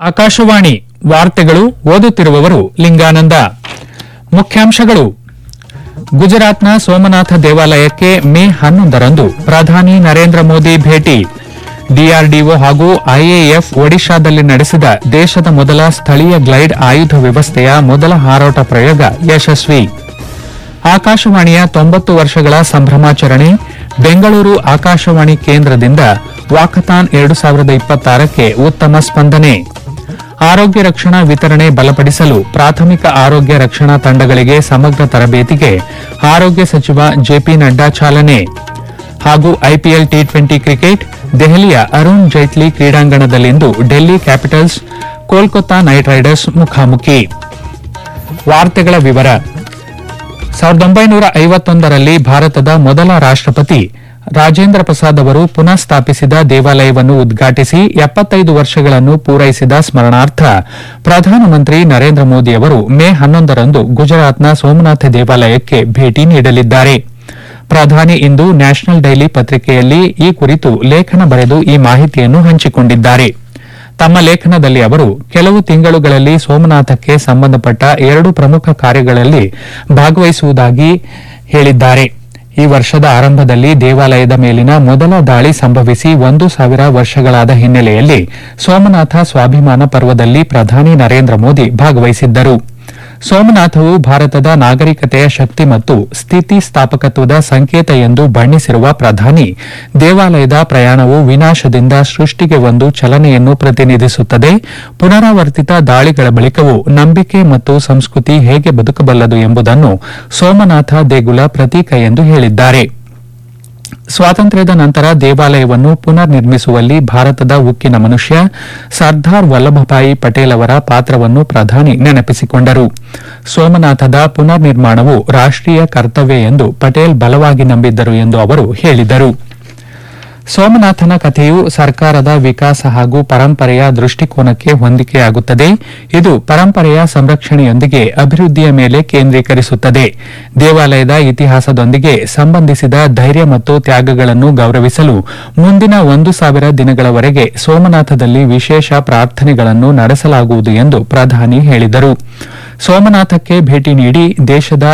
ಆಕಾಶವಾಣಿ ವಾರ್ತೆಗಳು ಓದುತ್ತಿರುವವರು ಲಿಂಗಾನಂದ ಮುಖ್ಯಾಂಶಗಳು ಗುಜರಾತ್ನ ಸೋಮನಾಥ ದೇವಾಲಯಕ್ಕೆ ಮೇ ಹನ್ನೊಂದರಂದು ಪ್ರಧಾನಿ ನರೇಂದ್ರ ಮೋದಿ ಭೇಟಿ ಡಿಆರ್ಡಿಒ ಹಾಗೂ ಐಎಎಫ್ ಒಡಿಶಾದಲ್ಲಿ ನಡೆಸಿದ ದೇಶದ ಮೊದಲ ಸ್ಥಳೀಯ ಗ್ಲೈಡ್ ಆಯುಧ ವ್ಯವಸ್ಥೆಯ ಮೊದಲ ಹಾರಾಟ ಪ್ರಯೋಗ ಯಶಸ್ವಿ ಆಕಾಶವಾಣಿಯ ತೊಂಬತ್ತು ವರ್ಷಗಳ ಸಂಭ್ರಮಾಚರಣೆ ಬೆಂಗಳೂರು ಆಕಾಶವಾಣಿ ಕೇಂದ್ರದಿಂದ ವಾಕಥಾನ್ ಎರಡು ಸಾವಿರದ ಇಪ್ಪತ್ತಾರಕ್ಕೆ ಉತ್ತಮ ಸ್ಪಂದನೆ ಆರೋಗ್ಯ ರಕ್ಷಣಾ ವಿತರಣೆ ಬಲಪಡಿಸಲು ಪ್ರಾಥಮಿಕ ಆರೋಗ್ಯ ರಕ್ಷಣಾ ತಂಡಗಳಿಗೆ ಸಮಗ್ರ ತರಬೇತಿಗೆ ಆರೋಗ್ಯ ಸಚಿವ ಜೆಪಿ ನಡ್ಡಾ ಚಾಲನೆ ಹಾಗೂ ಐಪಿಎಲ್ ಟಿ ಟ್ವೆಂಟಿ ಕ್ರಿಕೆಟ್ ದೆಹಲಿಯ ಅರುಣ್ ಜೈಟ್ಲಿ ಕ್ರೀಡಾಂಗಣದಲ್ಲಿಂದು Delhi Capitals Kolkata Knight Riders ಮುಖಾಮುಖಿ ವಾರ್ತೆಗಳ ವಿವರ ಸಾವಿರದ ಒಂಬೈನೂರ ಐವತ್ತೊಂದರಲ್ಲಿ ಭಾರತದ ಮೊದಲ ರಾಷ್ಟಪತಿ ರಾಜೇಂದ್ರ ಪ್ರಸಾದ್ ಅವರು ಪುನಃ ಸ್ಥಾಪಿಸಿದ ದೇವಾಲಯವನ್ನು ಉದ್ಘಾಟಿಸಿ ಎಪ್ಪತ್ತೈದು ವರ್ಷಗಳನ್ನು ಪೂರೈಸಿದ ಸ್ಮರಣಾರ್ಥ ಪ್ರಧಾನಮಂತ್ರಿ ನರೇಂದ್ರ ಮೋದಿ ಅವರು ಮೇ ಹನ್ನೊಂದರಂದು ಗುಜರಾತ್ನ ಸೋಮನಾಥ ದೇವಾಲಯಕ್ಕೆ ಭೇಟಿ ನೀಡಲಿದ್ದಾರೆ ಪ್ರಧಾನಿ ಇಂದು ನ್ಯಾಷನಲ್ ಡೈಲಿ ಪತ್ರಿಕೆಯಲ್ಲಿ ಈ ಕುರಿತು ಲೇಖನ ಬರೆದು ಈ ಮಾಹಿತಿಯನ್ನು ಹಂಚಿಕೊಂಡಿದ್ದಾರೆ ತಮ್ಮ ಲೇಖನದಲ್ಲಿ ಅವರು ಕೆಲವು ತಿಂಗಳುಗಳಲ್ಲಿ ಸೋಮನಾಥಕ್ಕೆ ಸಂಬಂಧಪಟ್ಟ ಎರಡು ಪ್ರಮುಖ ಕಾರ್ಯಗಳಲ್ಲಿ ಭಾಗವಹಿಸುವುದಾಗಿ ಹೇಳಿದ್ದಾರೆ ಈ ವರ್ಷದ ಆರಂಭದಲ್ಲಿ ದೇವಾಲಯದ ಮೇಲಿನ ಮೊದಲ ದಾಳಿ ಸಂಭವಿಸಿ ಒಂದು ಸಾವಿರ ವರ್ಷಗಳಾದ ಹಿನ್ನೆಲೆಯಲ್ಲಿ ಸೋಮನಾಥ ಸ್ವಾಭಿಮಾನ ಪರ್ವದಲ್ಲಿ ಪ್ರಧಾನಿ ನರೇಂದ್ರ ಮೋದಿ ಭಾಗವಹಿಸಿದ್ದರು ಸೋಮನಾಥವು ಭಾರತದ ನಾಗರಿಕತೆಯ ಶಕ್ತಿ ಮತ್ತು ಸ್ಥಿತಿಸ್ಥಾಪಕತ್ವದ ಸಂಕೇತ ಎಂದು ಬಣ್ಣಿಸಿರುವ ಪ್ರಧಾನಿ ದೇವಾಲಯದ ಪ್ರಯಾಣವು ವಿನಾಶದಿಂದ ಸೃಷ್ಟಿಗೆ ಒಂದು ಚಲನೆಯನ್ನು ಪ್ರತಿನಿಧಿಸುತ್ತದೆ ಪುನರಾವರ್ತಿತ ದಾಳಿಗಳ ಬಳಿಕವೂ ನಂಬಿಕೆ ಮತ್ತು ಸಂಸ್ಕೃತಿ ಹೇಗೆ ಬದುಕಬಲ್ಲದು ಎಂಬುದನ್ನು ಸೋಮನಾಥ ದೇಗುಲ ಪ್ರತೀಕ ಎಂದು ಹೇಳಿದ್ದಾರೆ ಸ್ವಾತಂತ್ರ್ಯದ ನಂತರ ದೇವಾಲಯವನ್ನು ಪುನರ್ ನಿರ್ಮಿಸುವಲ್ಲಿ ಭಾರತದ ಉಕ್ಕಿನ ಮನುಷ್ಯ ಸರ್ದಾರ್ ವಲ್ಲಭಭಾಯಿ ಪಟೇಲ್ ಅವರ ಪಾತ್ರವನ್ನು ಪ್ರಧಾನಿ ನೆನಪಿಸಿಕೊಂಡರು ಸೋಮನಾಥದ ಪುನರ್ ನಿರ್ಮಾಣವು ರಾಷ್ಟೀಯ ಕರ್ತವ್ಯ ಎಂದು ಪಟೇಲ್ ಬಲವಾಗಿ ನಂಬಿದ್ದರು ಎಂದು ಅವರು ಹೇಳಿದರು ಸೋಮನಾಥನ ಕಥೆಯು ಸರ್ಕಾರದ ವಿಕಾಸ ಹಾಗೂ ಪರಂಪರೆಯ ದೃಷ್ಟಿಕೋನಕ್ಕೆ ಹೊಂದಿಕೆಯಾಗುತ್ತದೆ ಇದು ಪರಂಪರೆಯ ಸಂರಕ್ಷಣೆಯೊಂದಿಗೆ ಅಭಿವೃದ್ಧಿಯ ಮೇಲೆ ಕೇಂದ್ರೀಕರಿಸುತ್ತದೆ ದೇವಾಲಯದ ಇತಿಹಾಸದೊಂದಿಗೆ ಸಂಬಂಧಿಸಿದ ಧೈರ್ಯ ಮತ್ತು ತ್ಯಾಗಗಳನ್ನು ಗೌರವಿಸಲು ಮುಂದಿನ ಒಂದು ಸಾವಿರ ದಿನಗಳವರೆಗೆ ಸೋಮನಾಥದಲ್ಲಿ ವಿಶೇಷ ಪ್ರಾರ್ಥನೆಗಳನ್ನು ನಡೆಸಲಾಗುವುದು ಎಂದು ಪ್ರಧಾನಿ ಹೇಳಿದರು ಸೋಮನಾಥಕ್ಕೆ ಭೇಟಿ ನೀಡಿ ದೇಶದ